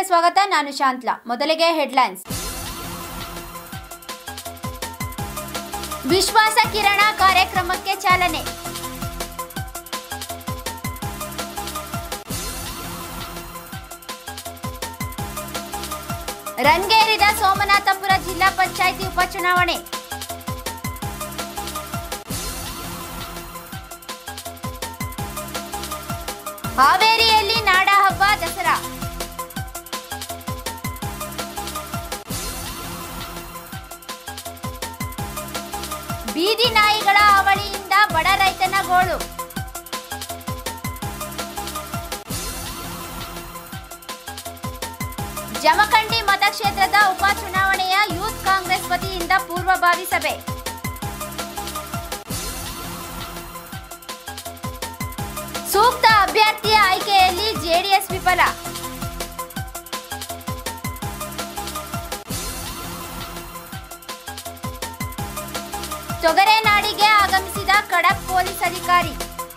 ಸ್ವಾಗತ ನಾನು ಶಾಂತ್ಲಾ ಮೊದಲಿಗೆ ಹೆಡ್ಲೈನ್ಸ್ ವಿಶ್ವಾಸ ಕಿರಣ ಕಾರ್ಯಕ್ರಮಕ್ಕೆ ಚಾಲನೆ ರಂಗೇರಿದ ಸೋಮನಾಥಪುರ ಜಿಲ್ಲಾ ಪಂಚಾಯಿತಿ ಉಪಚುನಾವಣೆ ಹಾವೇರಿಯಲ್ಲಿ ನಾಡ ಹಬ್ಬ ದಸರಾ ಬೀದಿ ನಾಯಿಗಳ ಅವಳಿಯಿಂದ ಬಡ ರೈತನ ಗೋಳು ಜಮಖಂಡಿ ಮತಕ್ಷೇತ್ರದ ಉಪಚುನಾವಣೆಯ ಯೂತ್ ಕಾಂಗ್ರೆಸ್ ವತಿಯಿಂದ ಪೂರ್ವಭಾವಿ ಸಭೆ ಸೂಕ್ತ ಅಭ್ಯರ್ಥಿಯ ಆಯ್ಕೆಯಲ್ಲಿ ಜೆಡಿಎಸ್ ವಿಫಲ ತೊಗರೆನಾಡಿಗೆ ಆಗಮಿಸಿದ ಖಡಕ್ ಪೊಲೀಸ್ ಅಧಿಕಾರಿ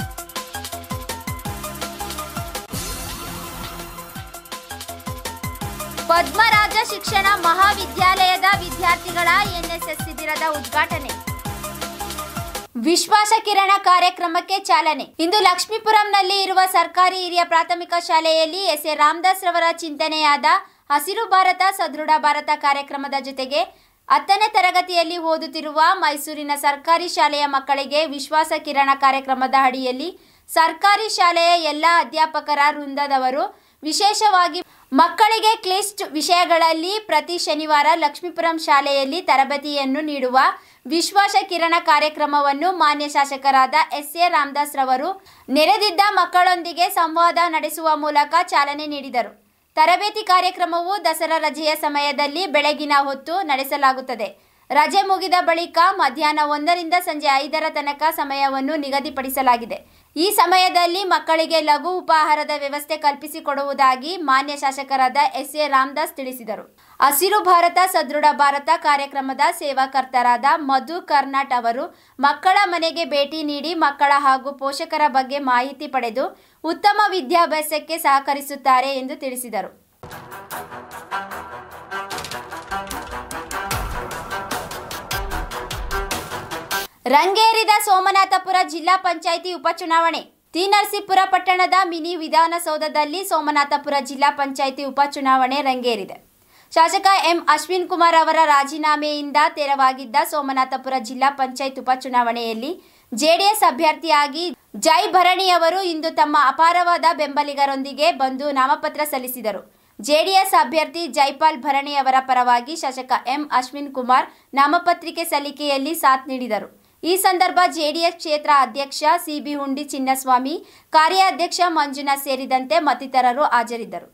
ಪದ್ಮರಾಜ ಶಿಕ್ಷಣ ಮಹಾವಿದ್ಯಾಲಯದ ವಿದ್ಯಾರ್ಥಿಗಳ ಎನ್ಎಸ್ಎಸ್ ಶಿಬಿರದ ಉದ್ಘಾಟನೆ ವಿಶ್ವಾಸ ಕಿರಣ ಕಾರ್ಯಕ್ರಮಕ್ಕೆ ಚಾಲನೆ ಇಂದು ಲಕ್ಷ್ಮೀಪುರಂನಲ್ಲಿ ಇರುವ ಸರ್ಕಾರಿ ಹಿರಿಯ ಪ್ರಾಥಮಿಕ ಶಾಲೆಯಲ್ಲಿ ಎಸ್ ಎ ರಾಮದಾಸ್ ರವರ ಚಿಂತನೆಯಾದ ಹಸಿರು ಭಾರತ ಸದೃಢ ಭಾರತ ಕಾರ್ಯಕ್ರಮದ ಜೊತೆಗೆ ಹತ್ತನೇ ತರಗತಿಯಲ್ಲಿ ಓದುತ್ತಿರುವ ಮೈಸೂರಿನ ಸರ್ಕಾರಿ ಶಾಲೆಯ ಮಕ್ಕಳಿಗೆ ವಿಶ್ವಾಸ ಕಿರಣ ಕಾರ್ಯಕ್ರಮದ ಅಡಿಯಲ್ಲಿ ಸರ್ಕಾರಿ ಶಾಲೆಯ ಎಲ್ಲ ಅಧ್ಯಾಪಕರ ವೃಂದದವರು ವಿಶೇಷವಾಗಿ ಮಕ್ಕಳಿಗೆ ಕ್ಲಿಸ್ಟ್ ವಿಷಯಗಳಲ್ಲಿ ಪ್ರತಿ ಶನಿವಾರ ಲಕ್ಷ್ಮೀಪುರಂ ಶಾಲೆಯಲ್ಲಿ ತರಬೇತಿಯನ್ನು ನೀಡುವ ವಿಶ್ವಾಸ ಕಿರಣ ಕಾರ್ಯಕ್ರಮವನ್ನು ಮಾನ್ಯ ಶಾಸಕರಾದ ಎಸ್ ಎ ರಾಮದಾಸ್ ರವರು ನೆರೆದಿದ್ದ ಮಕ್ಕಳೊಂದಿಗೆ ಸಂವಾದ ನಡೆಸುವ ಮೂಲಕ ಚಾಲನೆ ನೀಡಿದರು ತರಬೇತಿ ಕಾರ್ಯಕ್ರಮವು ದಸರಾ ರಜೆಯ ಸಮಯದಲ್ಲಿ ಬೆಳಗಿನ ಹೊತ್ತು ನಡೆಸಲಾಗುತ್ತದೆ ರಜೆ ಮುಗಿದ ಬಳಿಕ ಮಧ್ಯಾಹ್ನ ಒಂದರಿಂದ ಸಂಜೆ ಐದರ ತನಕ ಸಮಯವನ್ನು ನಿಗದಿಪಡಿಸಲಾಗಿದೆ ಈ ಸಮಯದಲ್ಲಿ ಮಕ್ಕಳಿಗೆ ಲಘು ಉಪಹಾರದ ವ್ಯವಸ್ಥೆ ಕಲ್ಪಿಸಿಕೊಡುವುದಾಗಿ ಮಾನ್ಯ ಶಾಸಕರಾದ ಎಸ್ ಎ ರಾಮದಾಸ್ ತಿಳಿಸಿದರು ಹಸಿರು ಭಾರತ ಸದೃಢ ಭಾರತ ಕಾರ್ಯಕ್ರಮದ ಸೇವಾಕರ್ತರಾದ ಮಧು ಕರ್ನಾಟ್ ಅವರು ಮಕ್ಕಳ ಮನೆಗೆ ಭೇಟಿ ನೀಡಿ ಮಕ್ಕಳ ಹಾಗೂ ಪೋಷಕರ ಬಗ್ಗೆ ಮಾಹಿತಿ ಪಡೆದು ಉತ್ತಮ ವಿದ್ಯಾಭ್ಯಾಸಕ್ಕೆ ಸಹಕರಿಸುತ್ತಾರೆ ಎಂದು ತಿಳಿಸಿದರು ರಂಗೇರಿದ ಸೋಮನಾಥಪುರ ಜಿಲ್ಲಾ ಪಂಚಾಯಿತಿ ಉಪಚುನಾವಣೆ ತಿ ನರಸೀಪುರ ಪಟ್ಟಣದ ಮಿನಿ ವಿಧಾನಸೌಧದಲ್ಲಿ ಸೋಮನಾಥಪುರ ಜಿಲ್ಲಾ ಪಂಚಾಯಿತಿ ಉಪಚುನಾವಣೆ ರಂಗೇರಿದೆ ಶಾಸಕ ಎಂ ಅಶ್ವಿನ್ ಕುಮಾರ್ ಅವರ ರಾಜೀನಾಮೆಯಿಂದ ತೆರವಾಗಿದ್ದ ಸೋಮನಾಥಪುರ ಜಿಲ್ಲಾ ಪಂಚಾಯತ್ ಉಪಚುನಾವಣೆಯಲ್ಲಿ ಜೆಡಿಎಸ್ ಅಭ್ಯರ್ಥಿಯಾಗಿ ಜೈ ಭರಣಿ ಅವರು ಇಂದು ತಮ್ಮ ಅಪಾರವಾದ ಬೆಂಬಲಿಗರೊಂದಿಗೆ ಬಂದು ನಾಮಪತ್ರ ಸಲ್ಲಿಸಿದರು ಜೆಡಿಎಸ್ ಅಭ್ಯರ್ಥಿ ಜೈಪಾಲ್ ಭರಣಿ ಅವರ ಪರವಾಗಿ ಶಾಸಕ ಎಂ ಅಶ್ವಿನ್ ಕುಮಾರ್ ನಾಮಪತ್ರಿಕೆ ಸಲ್ಲಿಕೆಯಲ್ಲಿ ಸಾಥ್ ನೀಡಿದರು ಈ ಸಂದರ್ಭ ಜೆಡಿಎಸ್ ಕ್ಷೇತ್ರ ಅಧ್ಯಕ್ಷ ಸಿಬಿ ಹುಂಡಿ ಚಿನ್ನಸ್ವಾಮಿ ಕಾರ್ಯಾಧ್ಯಕ್ಷ ಮಂಜುನಾಥ್ ಸೇರಿದಂತೆ ಮತ್ತಿತರರು ಹಾಜರಿದ್ದರು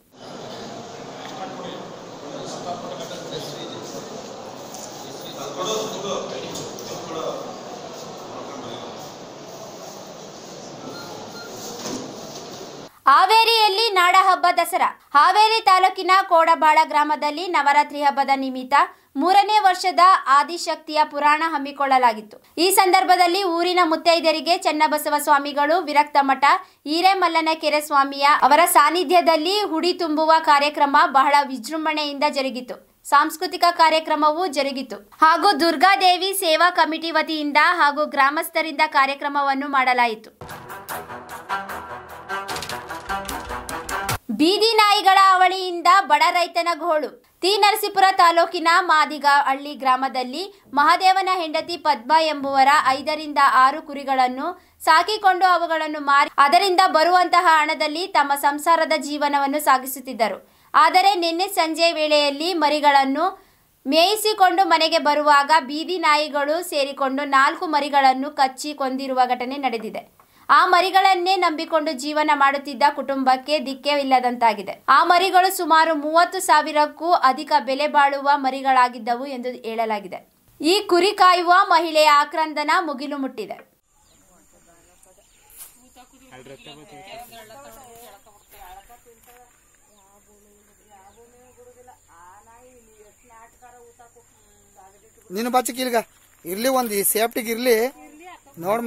ಹಾವೇರಿಯಲ್ಲಿ ನಾಡಹಬ್ಬ ದಸರಾ ಹಾವೇರಿ ತಾಲೂಕಿನ ಕೋಡಬಾಳ ಗ್ರಾಮದಲ್ಲಿ ನವರಾತ್ರಿ ಹಬ್ಬದ ನಿಮಿತ್ತ ಮೂರನೇ ವರ್ಷದ ಆದಿಶಕ್ತಿಯ ಪುರಾಣ ಹಮ್ಮಿಕೊಳ್ಳಲಾಗಿತ್ತು ಈ ಸಂದರ್ಭದಲ್ಲಿ ಊರಿನ ಮುತ್ತೈದರಿಗೆ ಚನ್ನಬಸವ ಸ್ವಾಮಿಗಳು ವಿರಕ್ತ ಮಠ ಹಿರೇಮಲ್ಲನ ಕೆರೆ ಸ್ವಾಮಿಯ ಅವರ ಸಾನ್ನಿಧ್ಯದಲ್ಲಿ ಹುಡಿ ತುಂಬುವ ಕಾರ್ಯಕ್ರಮ ಬಹಳ ವಿಜೃಂಭಣೆಯಿಂದ ಜರುಗಿತು ಸಾಂಸ್ಕೃತಿಕ ಕಾರ್ಯಕ್ರಮವೂ ಜರುಗಿತು ಹಾಗೂ ದುರ್ಗಾದೇವಿ ಸೇವಾ ಕಮಿಟಿ ವತಿಯಿಂದ ಹಾಗೂ ಗ್ರಾಮಸ್ಥರಿಂದ ಕಾರ್ಯಕ್ರಮವನ್ನು ಮಾಡಲಾಯಿತು ಬೀದಿ ನಾಯಿಗಳ ಅವಳಿಯಿಂದ ಬಡ ರೈತನ ಗೋಳು ತಿ ನರಸೀಪುರ ತಾಲೂಕಿನ ಮಾದಿಗ ಹಳ್ಳಿ ಗ್ರಾಮದಲ್ಲಿ ಮಹಾದೇವನ ಹೆಂಡತಿ ಪದ್ಮ ಎಂಬುವರ ಐದರಿಂದ ಆರು ಕುರಿಗಳನ್ನು ಸಾಕಿಕೊಂಡು ಅವುಗಳನ್ನು ಮಾರಿ ಅದರಿಂದ ಬರುವಂತಹ ಹಣದಲ್ಲಿ ತಮ್ಮ ಸಂಸಾರದ ಜೀವನವನ್ನು ಸಾಗಿಸುತ್ತಿದ್ದರು ಆದರೆ ನಿನ್ನೆ ಸಂಜೆ ವೇಳೆಯಲ್ಲಿ ಮರಿಗಳನ್ನು ಮೇಯಿಸಿಕೊಂಡು ಮನೆಗೆ ಬರುವಾಗ ಬೀದಿ ನಾಯಿಗಳು ಸೇರಿಕೊಂಡು ನಾಲ್ಕು ಮರಿಗಳನ್ನು ಕಚ್ಚಿ ಕೊಂದಿರುವ ಘಟನೆ ನಡೆದಿದೆ ಆ ಮರಿಗಳನ್ನೇ ನಂಬಿಕೊಂಡು ಜೀವನ ಮಾಡುತ್ತಿದ್ದ ಕುಟುಂಬಕ್ಕೆ ದಿಕ್ಕೇ ಇಲ್ಲದಂತಾಗಿದೆ ಆ ಮರಿಗಳು ಸುಮಾರು ಮೂವತ್ತು ಸಾವಿರಕ್ಕೂ ಅಧಿಕ ಬೆಲೆ ಬಾಳುವ ಮರಿಗಳಾಗಿದ್ದವು ಎಂದು ಹೇಳಲಾಗಿದೆ ಈ ಕುರಿ ಕಾಯುವ ಮಹಿಳೆಯ ಆಕ್ರಂದನ ಮುಗಿಲು ಮುಟ್ಟಿದೆ ನೀನು ಬಚ್ಚಕ್ ಇಲ್ಗ ಇರ್ಲಿ ಒಂದ್ ಸೇಫ್ಟಿಗೆ ಇರ್ಲಿ ನೋಡ್ಮ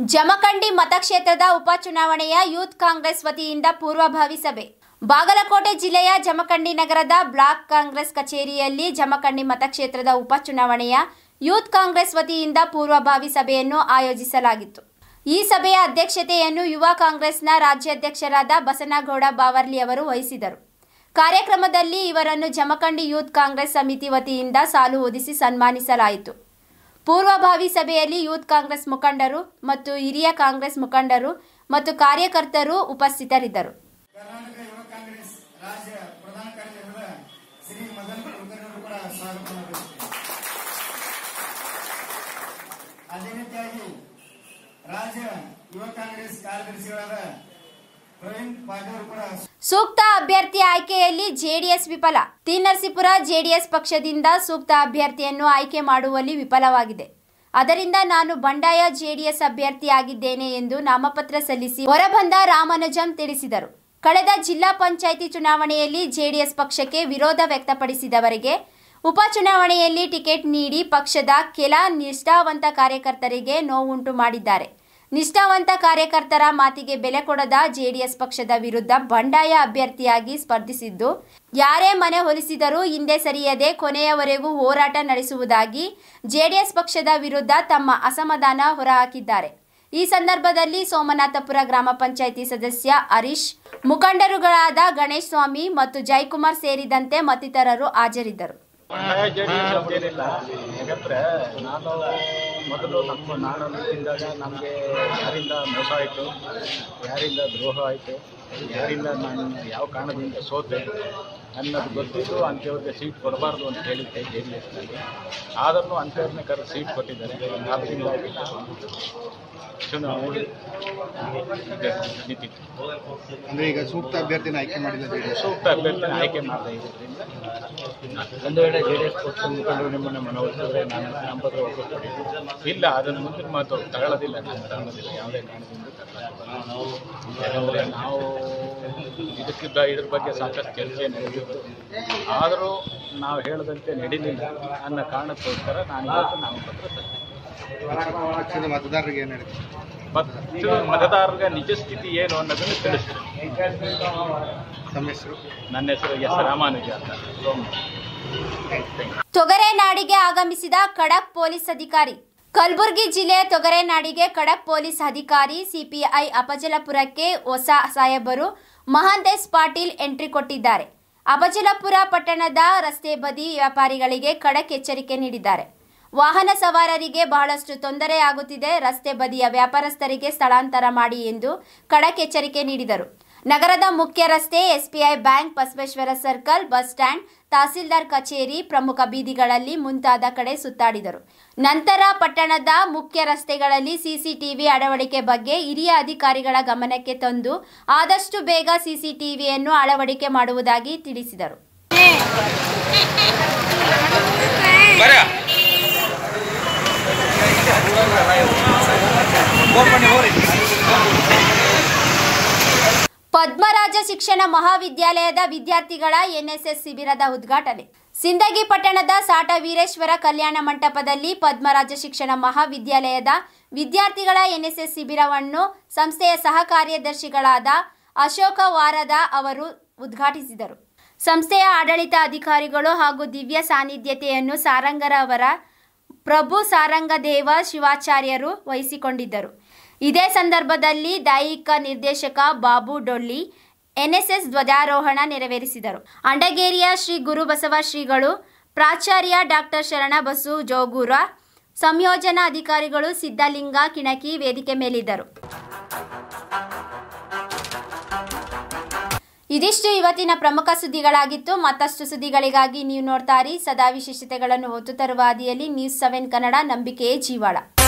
ಜಮಖಂಡಿ ಮತಕ್ಷೇತ್ರದ ಉಪಚುನಾವಣೆಯ ಯೂತ್ ಕಾಂಗ್ರೆಸ್ ವತಿಯಿಂದ ಪೂರ್ವಭಾವಿ ಸಭೆ ಬಾಗಲಕೋಟೆ ಜಿಲ್ಲೆಯ ಜಮಖಂಡಿ ನಗರದ ಬ್ಲಾಕ್ ಕಾಂಗ್ರೆಸ್ ಕಚೇರಿಯಲ್ಲಿ ಜಮಖಂಡಿ ಮತಕ್ಷೇತ್ರದ ಉಪಚುನಾವಣೆಯ ಯೂತ್ ಕಾಂಗ್ರೆಸ್ ವತಿಯಿಂದ ಪೂರ್ವಭಾವಿ ಸಭೆಯನ್ನು ಆಯೋಜಿಸಲಾಗಿತ್ತು ಈ ಸಭೆಯ ಅಧ್ಯಕ್ಷತೆಯನ್ನು ಯುವ ಕಾಂಗ್ರೆಸ್ನ ರಾಜ್ಯಾಧ್ಯಕ್ಷರಾದ ಬಸನಗೌಡ ಬಾವರ್ಲಿ ಅವರು ವಹಿಸಿದರು ಕಾರ್ಯಕ್ರಮದಲ್ಲಿ ಇವರನ್ನು ಜಮಖಂಡಿ ಯೂತ್ ಕಾಂಗ್ರೆಸ್ ಸಮಿತಿ ವತಿಯಿಂದ ಸಾಲು ಹೊದಿಸಿ ಸನ್ಮಾನಿಸಲಾಯಿತು ಪೂರ್ವಭಾವಿ ಸಭೆಯಲ್ಲಿ ಯೂತ್ ಕಾಂಗ್ರೆಸ್ ಮುಖಂಡರು ಮತ್ತು ಹಿರಿಯ ಕಾಂಗ್ರೆಸ್ ಮುಖಂಡರು ಮತ್ತು ಕಾರ್ಯಕರ್ತರು ಉಪಸ್ಥಿತರಿದ್ದರು ಕರ್ನಾಟಕ ಯುವ ಕಾಂಗ್ರೆಸ್ ರಾಜ್ಯ ಪ್ರಧಾನ ಕಾರ್ಯದರ್ಶಿಯಾದ ಶ್ರೀ ಮದನ್ ಕುಲಕರ್ಣಿಯವರು ಕೂಡ ಸ್ವಾಗತ ಮಾಡಬೇಕು ಅದೇ ರೀತಿಯಾಗಿ ರಾಜ್ಯ ಯುವ ಕಾಂಗ್ರೆಸ್ ಕಾರ್ಯದರ್ಶಿಗಳಾದ ಪ್ರವೀಣ್ ಪಾಟೀಲ್ ಅವರು ಕೂಡ ಸೂಕ್ತ ಅಭ್ಯರ್ಥಿ ಆಯ್ಕೆಯಲ್ಲಿ ಜೆಡಿಎಸ್ ವಿಫಲ ಟಿ ನರಸೀಪುರ ಜೆಡಿಎಸ್ ಪಕ್ಷದಿಂದ ಸೂಕ್ತ ಅಭ್ಯರ್ಥಿಯನ್ನು ಆಯ್ಕೆ ಮಾಡುವಲ್ಲಿ ವಿಫಲವಾಗಿದೆ ಅದರಿಂದ ನಾನು ಬಂಡಾಯ ಜೆಡಿಎಸ್ ಅಭ್ಯರ್ಥಿಯಾಗಿದ್ದೇನೆ ಎಂದು ನಾಮಪತ್ರ ಸಲ್ಲಿಸಿ ಹೊರಬಂದ ರಾಮಾನುಜಂ ತಿಳಿಸಿದರು ಕಳೆದ ಜಿಲ್ಲಾ ಪಂಚಾಯಿತಿ ಚುನಾವಣೆಯಲ್ಲಿ ಜೆಡಿಎಸ್ ಪಕ್ಷಕ್ಕೆ ವಿರೋಧ ವ್ಯಕ್ತಪಡಿಸಿದವರಿಗೆ ಉಪಚುನಾವಣೆಯಲ್ಲಿ ಟಿಕೆಟ್ ನೀಡಿ ಪಕ್ಷದ ಕೆಲ ನಿಷ್ಠಾವಂತ ಕಾರ್ಯಕರ್ತರಿಗೆ ನೋವುಂಟು ಮಾಡಿದ್ದಾರೆ ನಿಷ್ಠಾವಂತ ಕಾರ್ಯಕರ್ತರ ಮಾತಿಗೆ ಬೆಲೆ ಕೊಡದ ಜೆಡಿಎಸ್ ಪಕ್ಷದ ವಿರುದ್ಧ ಬಂಡಾಯ ಅಭ್ಯರ್ಥಿಯಾಗಿ ಸ್ಪರ್ಧಿಸಿದ್ದು ಯಾರೇ ಮನೆ ಹೊಲಿಸಿದರೂ ಹಿಂದೆ ಸರಿಯದೆ ಕೊನೆಯವರೆಗೂ ಹೋರಾಟ ನಡೆಸುವುದಾಗಿ ಜೆಡಿಎಸ್ ಪಕ್ಷದ ವಿರುದ್ಧ ತಮ್ಮ ಅಸಮಾಧಾನ ಹೊರಹಾಕಿದ್ದಾರೆ ಈ ಸಂದರ್ಭದಲ್ಲಿ ಸೋಮನಾಥಪುರ ಗ್ರಾಮ ಪಂಚಾಯಿತಿ ಸದಸ್ಯ ಹರೀಶ್ ಮುಖಂಡರುಗಳಾದ ಗಣೇಶ್ ಸ್ವಾಮಿ ಮತ್ತು ಜಯಕುಮಾರ್ ಸೇರಿದಂತೆ ಮತ್ತಿತರರು ಹಾಜರಿದ್ದರು ಜೆಡಿಎಸ್ ಅಂತೇನಿಲ್ಲ ಯಾಕಂದ್ರೆ ನಾನು ಮೊದಲು ನಮ್ಮ ನಾನು ನಿಂತಿದ್ದಾಗ ನಮಗೆ ಯಾರಿಂದ ಮೋಸ ಆಯಿತು ಯಾರಿಂದ ದ್ರೋಹ ಆಯಿತು ಯಾರಿಂದ ನಾನು ಯಾವ ಕಾರಣದಿಂದ ಸೋತೆ ಅನ್ನೋದು ಗೊತ್ತಿದ್ದು ಅಂಥವ್ರಿಗೆ ಸೀಟ್ ಕೊಡಬಾರ್ದು ಅಂತ ಹೇಳಿದ್ದೆ ಜೆ ಡಿ ಎಸ್ನಲ್ಲಿ ಆದರೂ ಅಂಥವ್ರನ್ನೇ ಕರೆದು ಸೀಟ್ ಕೊಟ್ಟಿದ್ದಾರೆ ಆದ್ದರಿಂದಾಗಿ ನಾನು ಚುನಾವಣೆ ನಿಂತಿತ್ತು ಅಂದ್ರೆ ಈಗ ಸೂಕ್ತ ಅಭ್ಯರ್ಥಿನ ಆಯ್ಕೆ ಮಾಡಿಲ್ಲ ಜೆಡಿಎಸ್ ಸೂಕ್ತ ಅಭ್ಯರ್ಥಿನ ಆಯ್ಕೆ ಮಾಡದೇ ಇರೋದ್ರಿಂದ ಒಂದು ವೇಳೆ ಜೆ ಡಿ ಎಸ್ ಪಕ್ಷದ ಮುಖಂಡರು ನಿಮ್ಮನ್ನು ಮನವೊಲಿಸಿದ್ರೆ ನಾನು ನಾಮಪತ್ರ ಒಪ್ಪಿಕೊಡಿ ಇಲ್ಲ ಅದನ್ನು ಮುಂದಿನ ಮಾತು ತಗೊಳ್ಳೋದಿಲ್ಲ ನಾನು ತಗೊಳ್ಳೋದಿಲ್ಲ ಯಾವುದೇ ಕಾರಣದಿಂದ ತಗೊಳ್ಳೋದಿಲ್ಲ ಯಾಕಂದರೆ ನಾವು ಇದಕ್ಕಿದ್ದ ಇದ್ರ ಬಗ್ಗೆ ಸಾಕಷ್ಟು ಚರ್ಚೆ ನಡೆದಿತ್ತು ಆದರೂ ನಾವು ಹೇಳದಂತೆ ನಡೀಲಿಲ್ಲ ಅನ್ನೋ ಕಾರಣಕ್ಕೋಸ್ಕರ ನಾನು ಇವತ್ತು ನಾಮಪತ್ರ ಸಲ್ಲಿಸಿದೆ. ಪಕ್ಷದ ಮತದಾರರಿಗೆ ಏನು ಹೇಳಿದ್ರು ಮತ್ತು ಮತದಾರರಿಗೆ ನಿಜ ಸ್ಥಿತಿ ಏನು ಅನ್ನೋದನ್ನು ತಿಳಿಸ್ತೀನಿ ತಮ್ಮ ಹೆಸರು ನನ್ನ ಹೆಸರು ಎಸ್ ರಾಮಾನುಜ ಅಂತ ಸೋಮ ತೊಗರೆನಾಡಿಗೆ ಆಗಮಿಸಿದ ಖಡಕ್ ಪೊಲೀಸ್ ಅಧಿಕಾರಿ ಕಲಬುರಗಿ ಜಿಲ್ಲೆಯ ತೊಗರೆನಾಡಿಗೆ ಖಡಕ್ ಪೊಲೀಸ್ ಅಧಿಕಾರಿ ಸಿಪಿಐ ಅಪಜಲಪುರಕ್ಕೆ ಹೊಸ ಸಾಹೇಬರು ಮಹಾಂತೇಶ್ ಪಾಟೀಲ್ ಎಂಟ್ರಿ ಕೊಟ್ಟಿದ್ದಾರೆ ಅಪಜಲಪುರ ಪಟ್ಟಣದ ರಸ್ತೆ ಬದಿ ವ್ಯಾಪಾರಿಗಳಿಗೆ ಖಡಕ್ ಎಚ್ಚರಿಕೆ ನೀಡಿದ್ದಾರೆ ವಾಹನ ಸವಾರರಿಗೆ ಬಹಳಷ್ಟು ತೊಂದರೆಯಾಗುತ್ತಿದೆ ರಸ್ತೆ ಬದಿಯ ವ್ಯಾಪಾರಸ್ಥರಿಗೆ ಸ್ಥಳಾಂತರ ಮಾಡಿ ಎಂದು ಖಡಕ್ ಎಚ್ಚರಿಕೆ ನೀಡಿದರು ನಗರದ ಮುಖ್ಯ ರಸ್ತೆ SBI bank Basaveshwara circle bus stand tahsildar ಕಚೇರಿ ಪ್ರಮುಖ ಬೀದಿಗಳಲ್ಲಿ ಮುಂತಾದ ಕಡೆ ಸುತ್ತಾಡಿದರು ನಂತರ ಪಟ್ಟಣದ ಮುಖ್ಯ ರಸ್ತೆಗಳಲ್ಲಿ ಸಿಸಿಟಿವಿ ಅಳವಡಿಕೆ ಬಗ್ಗೆ ಹಿರಿಯ ಅಧಿಕಾರಿಗಳ ಗಮನಕ್ಕೆ ತಂದು ಆದಷ್ಟು ಬೇಗ ಸಿಸಿಟಿವಿಯನ್ನು ಅಳವಡಿಕೆ ಮಾಡುವುದಾಗಿ ತಿಳಿಸಿದರು ಪದ್ಮರಾಜ ಶಿಕ್ಷಣ ಮಹಾವಿದ್ಯಾಲಯದ ವಿದ್ಯಾರ್ಥಿಗಳ ಎನ್ಎಸ್ಎಸ್ ಶಿಬಿರದ ಉದ್ಘಾಟನೆ ಸಿಂದಗಿ ಪಟ್ಟಣದ ಸಾಟ ವೀರೇಶ್ವರ ಕಲ್ಯಾಣ ಮಂಟಪದಲ್ಲಿ ಪದ್ಮರಾಜ ಶಿಕ್ಷಣ ಮಹಾವಿದ್ಯಾಲಯದ ವಿದ್ಯಾರ್ಥಿಗಳ ಎನ್ಎಸ್ಎಸ್ ಶಿಬಿರವನ್ನು ಸಂಸ್ಥೆಯ ಸಹ ಕಾರ್ಯದರ್ಶಿಗಳಾದ ಅಶೋಕ ವಾರದ ಅವರು ಉದ್ಘಾಟಿಸಿದರು ಸಂಸ್ಥೆಯ ಆಡಳಿತ ಅಧಿಕಾರಿಗಳು ಹಾಗೂ ದಿವ್ಯ ಸಾನ್ನಿಧ್ಯತೆಯನ್ನು ಸಾರಂಗರ ಅವರ ಪ್ರಭು ಸಾರಂಗದೇವ ಶಿವಾಚಾರ್ಯರು ವಹಿಸಿಕೊಂಡಿದ್ದರು ಇದೇ ಸಂದರ್ಭದಲ್ಲಿ ದೈಹಿಕ ನಿರ್ದೇಶಕ ಬಾಬು ಡೊಳ್ಳಿ ಎನ್ಎಸ್ಎಸ್ ಧ್ವಜಾರೋಹಣ ನೆರವೇರಿಸಿದರು ಅಂಡಗೇರಿಯ ಶ್ರೀ ಗುರುಬಸವ ಶ್ರೀಗಳು ಪ್ರಾಚಾರ್ಯ ಡಾಕ್ಟರ್ ಶರಣಬಸು ಜೋಗೂರ ಸಂಯೋಜನಾ ಅಧಿಕಾರಿಗಳು ಸಿದ್ದಲಿಂಗ ಕಿಣಕಿ ವೇದಿಕೆ ಮೇಲಿದ್ದರು ಇದಿಷ್ಟು ಇವತ್ತಿನ ಪ್ರಮುಖ ಸುದ್ದಿಗಳಾಗಿತ್ತು ಮತ್ತಷ್ಟು ಸುದ್ದಿಗಳಿಗಾಗಿ ನೀವು ನೋಡ್ತಾರಿ ಸದಾ ವಿಶೇಷತೆಗಳನ್ನು ಹೊತ್ತು ತರುವ ಹಾದಿಯಲ್ಲಿ ನ್ಯೂಸ್ ಸೆವೆನ್ ಕನ್ನಡ ನಂಬಿಕೆಯೇ ಜೀವಾಳ